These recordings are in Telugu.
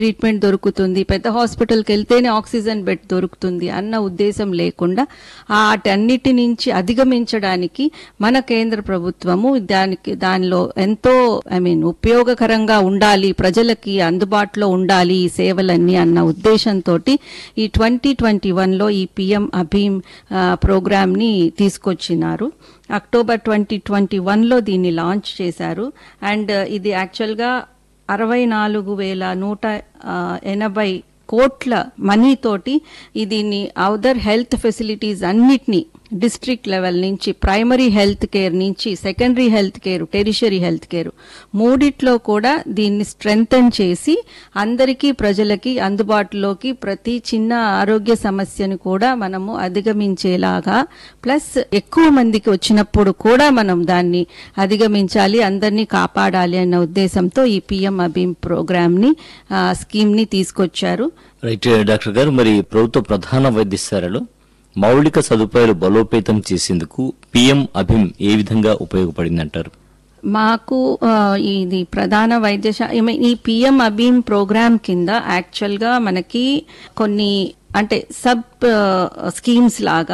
ట్రీట్మెంట్ దొరుకుతుంది పెద్ద హాస్పిటల్కి వెళ్తేనే ఆక్సిజన్ బెడ్ దొరుకుతుంది అన్న ఉద్దేశం లేకుండా వాటన్నిటి నుంచి అధిగమించడానికి మన కేంద్ర ప్రభుత్వము దానికి దానిలో ఎంతో ఐ మీన్ ఉపయోగకరంగా ఉండాలి ప్రజలకి అందుబాటులో ఉండాలి ఈ సేవలన్నీ అన్న ఉద్దేశంతో ఈ ట్వంటీ ట్వంటీ వన్లో ఈ పిఎం అభీమ్ ప్రోగ్రామ్ని తీసుకొచ్చినారు అక్టోబర్ ట్వంటీ ట్వంటీ వన్లో దీన్ని లాంచ్ చేశారు అండ్ ఇది యాక్చువల్గా అరవై నాలుగు వేల నూట ఆ, ఎనభై కోట్ల మనీ తోటి ఈ దీన్ని అదర్ హెల్త్ ఫెసిలిటీస్ అన్నిటినీ డిస్ట్రిక్ట్ లెవెల్ నుంచి ప్రైమరీ హెల్త్ కేర్ నుంచి secondary health care tertiary health care మూడిట్లో కూడా దీన్ని స్ట్రెంగ్తన్ చేసి అందరికీ ప్రజలకి అందుబాటులోకి ప్రతి చిన్న ఆరోగ్య సమస్యను కూడా మనము అధిగమించేలాగా ప్లస్ ఎక్కువ మందికి వచ్చినప్పుడు కూడా మనం దాన్ని అధిగమించాలి అందరినీ కాపాడాలి అన్న ఉద్దేశంతో ఈ పిఎం అభీమ్ ప్రోగ్రామ్ ని స్కీమ్ ని తీసుకొచ్చారు రైట్ డాక్టర్ గారు మరి ప్రభుత్వ ప్రధాన వైద్యశాలలో మౌలిక సదుపాయాలు బలోపేతం చేసేందుకు పిఎం అభిమ్ ఏ విధంగా ఉపయోగపడిందంటారు మాకు ఆ, ఇది ప్రధాన వైద్యశా I mean, ఈ పిఎం అబీమ్ ప్రోగ్రామ్ కింద యాక్చువల్గా మనకి కొన్ని అంటే సబ్ స్కీమ్స్ లాగా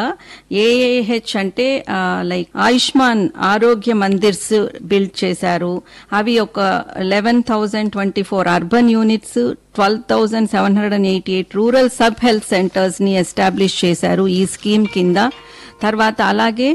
ఏఏహెచ్ అంటే లైక్ ఆయుష్మాన్ ఆరోగ్య మందిర్స్ బిల్డ్ చేశారు అవి ఒక eleven thousand twenty four urban units twelve thousand seven hundred and eighty eight rural sub health centres ని ఎస్టాబ్లిష్ చేశారు ఈ స్కీమ్ కింద తర్వాత అలాగే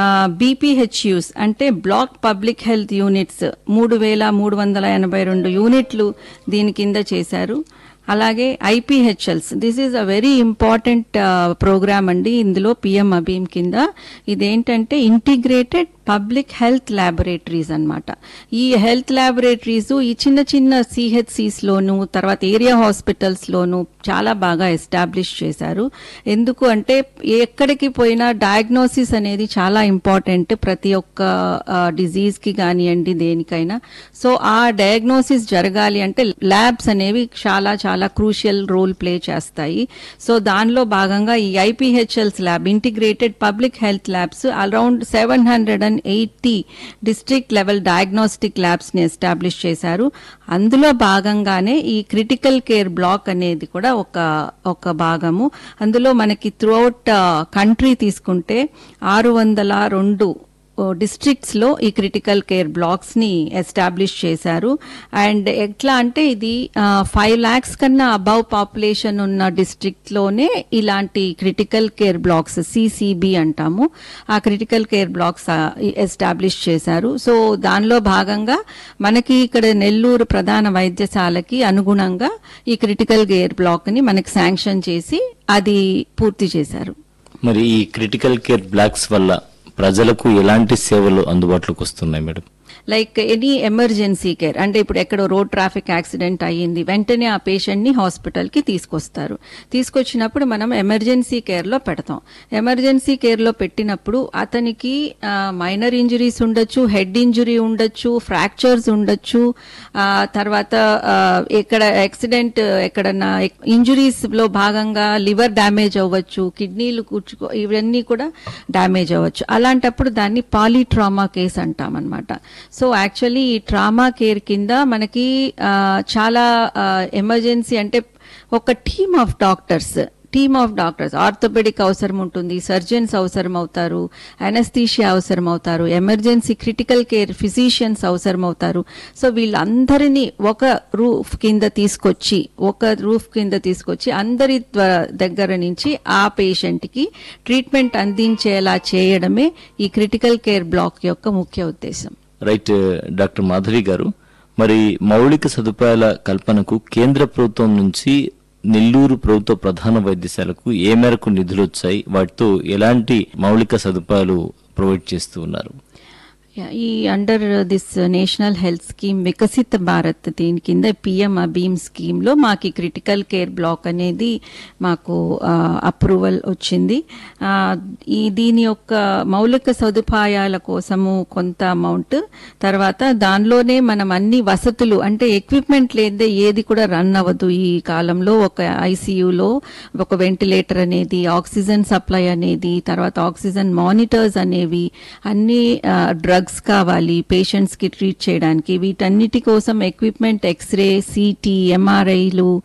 బీపీహెచ్యూస్ అంటే బ్లాక్ పబ్లిక్ హెల్త్ యూనిట్స్ మూడు వేల మూడు వందల ఎనభై రెండు యూనిట్లు దీని కింద చేశారు అలాగే IPHLs this is a very important programme అండి ఇందులో పిఎం అబీమ్ కింద ఇదేంటంటే ఇంటిగ్రేటెడ్ పబ్లిక్ హెల్త్ ల్యాబొరేటరీస్ అన్నమాట ఈ హెల్త్ ల్యాబొరేటరీస్ ఈ చిన్న చిన్న సిహెచ్సిస్ లోను తర్వాత ఏరియా హాస్పిటల్స్ లోను చాలా బాగా ఎస్టాబ్లిష్ చేశారు ఎందుకు అంటే ఎక్కడికి పోయినా డయాగ్నోసిస్ అనేది చాలా ఇంపార్టెంట్ ప్రతి ఒక్క డిజీజ్ కి కానివ్వండి దేనికైనా సో ఆ డయాగ్నోసిస్ జరగాలి అంటే ల్యాబ్స్ అనేవి చాలా చాలా క్రూషియల్ రోల్ ప్లే చేస్తాయి సో దానిలో భాగంగా ఈ IPHLs lab integrated public health labs around seven hundred and eighty district level diagnostic labs ని ఎస్టాబ్లిష్ చేశారు అందులో భాగంగానే ఈ క్రిటికల్ కేర్ బ్లాక్ అనేది కూడా ఒక ఒక భాగము అందులో మనకి త్రూఅవుట్ కంట్రీ తీసుకుంటే ఆరు వందల రెండు డిస్ట్రిక్ట్స్ లో ఈ క్రిటికల్ కేర్ బ్లాక్స్ ని ఎస్టాబ్లిష్ చేశారు అండ్ ఎట్లా అంటే ఇది ఫైవ్ లాక్స్ కన్నా అబౌవ్ పాపులేషన్ ఉన్న డిస్ట్రిక్ట్ లోనే ఇలాంటి క్రిటికల్ కేర్ బ్లాక్స్ సిసిబి అంటాము ఆ క్రిటికల్ కేర్ బ్లాక్స్ ఎస్టాబ్లిష్ చేశారు సో దానిలో భాగంగా మనకి ఇక్కడ నెల్లూరు ప్రధాన వైద్యశాలకి అనుగుణంగా ఈ క్రిటికల్ కేర్ బ్లాక్ ని మనకి శాంక్షన్ చేసి అది పూర్తి చేశారు మరి ఈ క్రిటికల్ కేర్ బ్లాక్స్ వల్ల ప్రజలకు ఎలాంటి సేవలు అందుబాటులోకి వస్తున్నాయి madam like any emergency care అంటే ఇప్పుడు ఎక్కడో రోడ్ ట్రాఫిక్ యాక్సిడెంట్ అయ్యింది వెంటనే ఆ పేషెంట్ ని హాస్పిటల్ కి తీసుకొస్తారు తీసుకొచ్చినప్పుడు మనం ఎమర్జెన్సీ కేర్ లో పెడతాం ఎమర్జెన్సీ కేర్ లో పెట్టినప్పుడు అతనికి మైనర్ ఇంజరీస్ ఉండొచ్చు హెడ్ ఇంజరీ ఉండొచ్చు ఫ్రాక్చర్స్ ఉండొచ్చు ఆ, తర్వాత ఆ, ఎక్కడ యాక్సిడెంట్ ఎక్కడన్నా ఇంజురీస్ లో భాగంగా లివర్ డ్యామేజ్ అవ్వచ్చు కిడ్నీలు కూర్చుకో ఇవన్నీ కూడా డ్యామేజ్ అవ్వచ్చు అలాంటప్పుడు దాన్ని పాలీట్రామా కేస్ అంటాం అనమాట సో యాక్చువల్లీ ఈ ట్రామా కేర్ కింద మనకి ఆ, చాలా ఎమర్జెన్సీ అంటే ఒక team of doctors team of doctors orthopaedic అవసరం ఉంటుంది సర్జన్స్ అవసరం అవుతారు అనస్థీషియా అవసరం అవుతారు ఎమర్జెన్సీ క్రిటికల్ కేర్ ఫిజిషియన్స్ అవసరం అవుతారు సో వీళ్ళందరినీ ఒక రూఫ్ కింద తీసుకొచ్చి ఒక రూఫ్ కింద తీసుకొచ్చి అందరి ద్వా- దగ్గర నుంచి ఆ పేషెంట్ కి ట్రీట్మెంట్ అందించేలా చేయడమే ఈ క్రిటికల్ కేర్ బ్లాక్ యొక్క ముఖ్య ఉద్దేశం రైట్ డాక్టర్ మాధవి గారు మరి మౌలిక సదుపాయాల కల్పనకు కేంద్ర ప్రభుత్వం నుంచి నెల్లూరు ప్రభుత్వ ప్రధాన వైద్యశాలకు ఏ మేరకు నిధులు వచ్చాయి వాటితో ఎలాంటి మౌలిక సదుపాయాలు ప్రొవైడ్ చేస్తూ ఉన్నారు Yeah, ఈ under this national health scheme Viksit Bharat దీని కింద పిఎం అబీమ్ స్కీమ్ లో మాకు క్రిటికల్ కేర్ బ్లాక్ అనేది మాకు అప్రూవల్ వచ్చింది ఆ, ఈ దీని యొక్క మౌలిక సదుపాయాల కోసము కొంత అమౌంట్ తర్వాత దానిలోనే మనం అన్ని వసతులు అంటే ఎక్విప్మెంట్ లేదే ఏది కూడా రన్ అవ్వదు ఈ కాలంలో ఒక ఐసీయూలో ఒక వెంటిలేటర్ అనేది ఆక్సిజన్ సప్లై అనేది తర్వాత ఆక్సిజన్ మానిటర్స్ అనేవి అన్ని డ్రగ్స్ కావాలి పేషెంట్స్ కి ట్రీట్ చేయడానికి వీటన్నిటి కోసం ఎక్విప్మెంట్ ఎక్స్రే సిటీ ఎంఆర్ఐలు